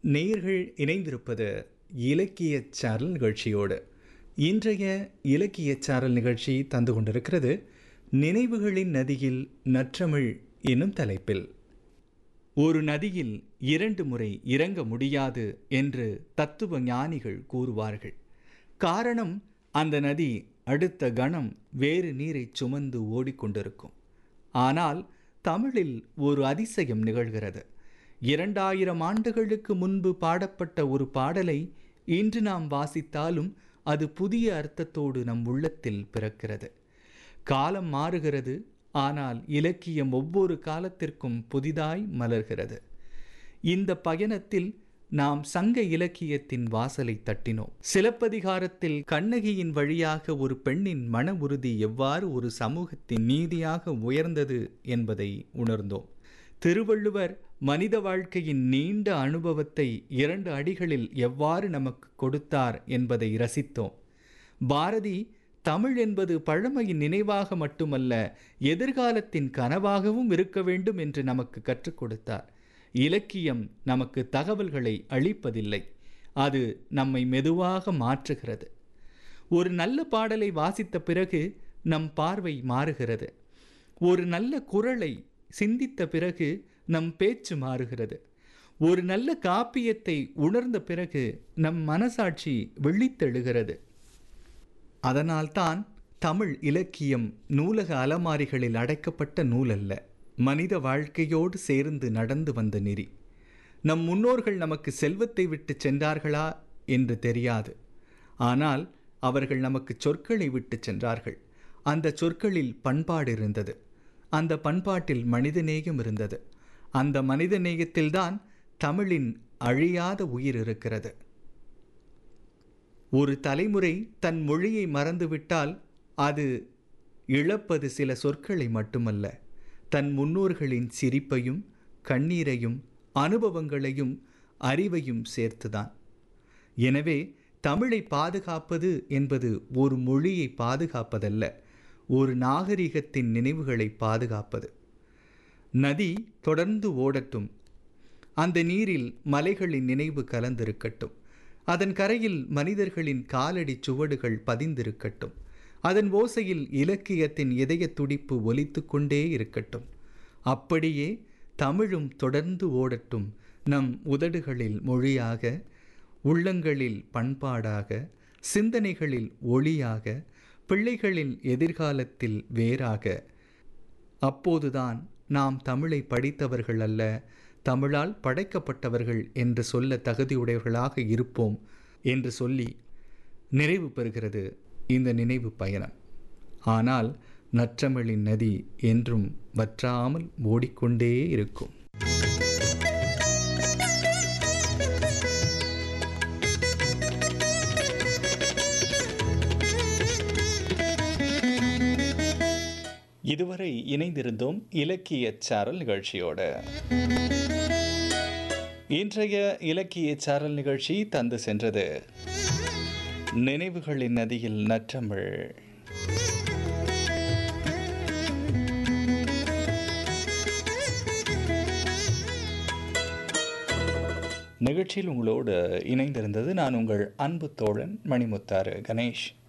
நேயர்கள் இணைந்திருப்பது இலக்கிய சாரல் நிகழ்ச்சியோடு இன்றைய இலக்கிய சாரல் நிகழ்ச்சி தந்து கொண்டிருக்கிறது நினைவுகளின் நதியில் நற்றமிழ் என்னும் தலைப்பில் ஒரு நதியில் இரண்டு முறை இறங்க முடியாது என்று தத்துவ ஞானிகள் கூறுவார்கள் காரணம் அந்த நதி அடுத்த கணம் வேறு நீரை சுமந்து ஓடிக்கொண்டிருக்கும் ஆனால் தமிழில் ஒரு அதிசயம் நிகழ்கிறது இரண்டாயிரம் ஆண்டுகளுக்கு முன்பு பாடப்பட்ட ஒரு பாடலை இன்று நாம் வாசித்தாலும் அது புதிய அர்த்தத்தோடு நம் உள்ளத்தில் பிறக்கிறது காலம் மாறுகிறது ஆனால் இலக்கியம் ஒவ்வொரு காலத்திற்கும் புதிதாய் மலர்கிறது இந்த பயணத்தில் நாம் சங்க இலக்கியத்தின் வாசலை தட்டினோம் சிலப்பதிகாரத்தில் கண்ணகியின் வழியாக ஒரு பெண்ணின் மன உறுதி எவ்வாறு ஒரு சமூகத்தின் நீதியாக உயர்ந்தது என்பதை உணர்ந்தோம் திருவள்ளுவர் மனித வாழ்க்கையின் நீண்ட அனுபவத்தை இரண்டு அடிகளில் எவ்வாறு நமக்கு கொடுத்தார் என்பதை ரசித்தோம் பாரதி தமிழ் என்பது பழமையின் நினைவாக மட்டுமல்ல எதிர்காலத்தின் கனவாகவும் இருக்க வேண்டும் என்று நமக்கு கற்றுக் கொடுத்தார் இலக்கியம் நமக்கு தகவல்களை அளிப்பதில்லை அது நம்மை மெதுவாக மாற்றுகிறது ஒரு நல்ல பாடலை வாசித்த பிறகு நம் பார்வை மாறுகிறது ஒரு நல்ல குரலை சிந்தித்த பிறகு நம் பேச்சு மாறுகிறது ஒரு நல்ல காப்பியத்தை உணர்ந்த பிறகு நம் மனசாட்சி விழித்தெழுகிறது அதனால்தான் தமிழ் இலக்கியம் நூலக அலமாரிகளில் அடைக்கப்பட்ட நூல் அல்ல மனித வாழ்க்கையோடு சேர்ந்து நடந்து வந்த நெறி நம் முன்னோர்கள் நமக்கு செல்வத்தை விட்டு சென்றார்களா என்று தெரியாது ஆனால் அவர்கள் நமக்கு சொற்களை விட்டு சென்றார்கள் அந்த சொற்களில் பண்பாடு இருந்தது அந்த பண்பாட்டில் மனிதநேயம் இருந்தது அந்த மனிதநேயத்தில்தான் தமிழின் அழியாத உயிர் இருக்கிறது ஒரு தலைமுறை தன் மொழியை மறந்துவிட்டால் அது இழப்பது சில சொற்களை மட்டுமல்ல தன் முன்னோர்களின் சிரிப்பையும் கண்ணீரையும் அனுபவங்களையும் அறிவையும் சேர்த்துதான் எனவே தமிழை பாதுகாப்பது என்பது ஒரு மொழியை பாதுகாப்பதல்ல ஒரு நாகரிகத்தின் நினைவுகளை பாதுகாப்பது நதி தொடர்ந்து ஓடட்டும் அந்த நீரில் மலைகளின் நினைவு கலந்திருக்கட்டும் அதன் கரையில் மனிதர்களின் காலடி சுவடுகள் பதிந்திருக்கட்டும் அதன் ஓசையில் இலக்கியத்தின் இதய துடிப்பு ஒலித்து கொண்டே இருக்கட்டும் அப்படியே தமிழும் தொடர்ந்து ஓடட்டும் நம் உதடுகளில் மொழியாக உள்ளங்களில் பண்பாடாக சிந்தனைகளில் ஒளியாக பிள்ளைகளின் எதிர்காலத்தில் வேறாக அப்போதுதான் நாம் தமிழை படித்தவர்கள் அல்ல தமிழால் படைக்கப்பட்டவர்கள் என்று சொல்ல தகுதியுடையவர்களாக இருப்போம் என்று சொல்லி நிறைவு பெறுகிறது இந்த நினைவு பயணம் ஆனால் நற்றமிழின் நதி என்றும் வற்றாமல் ஓடிக்கொண்டே இருக்கும் இதுவரை இணைந்திருந்தோம் இலக்கிய சாரல் நிகழ்ச்சியோடு இன்றைய இலக்கிய சாரல் நிகழ்ச்சி தந்து சென்றது நினைவுகளின் நதியில் நற்றமிழ் நிகழ்ச்சியில் உங்களோடு இணைந்திருந்தது நான் உங்கள் அன்பு தோழன் மணிமுத்தாறு கணேஷ்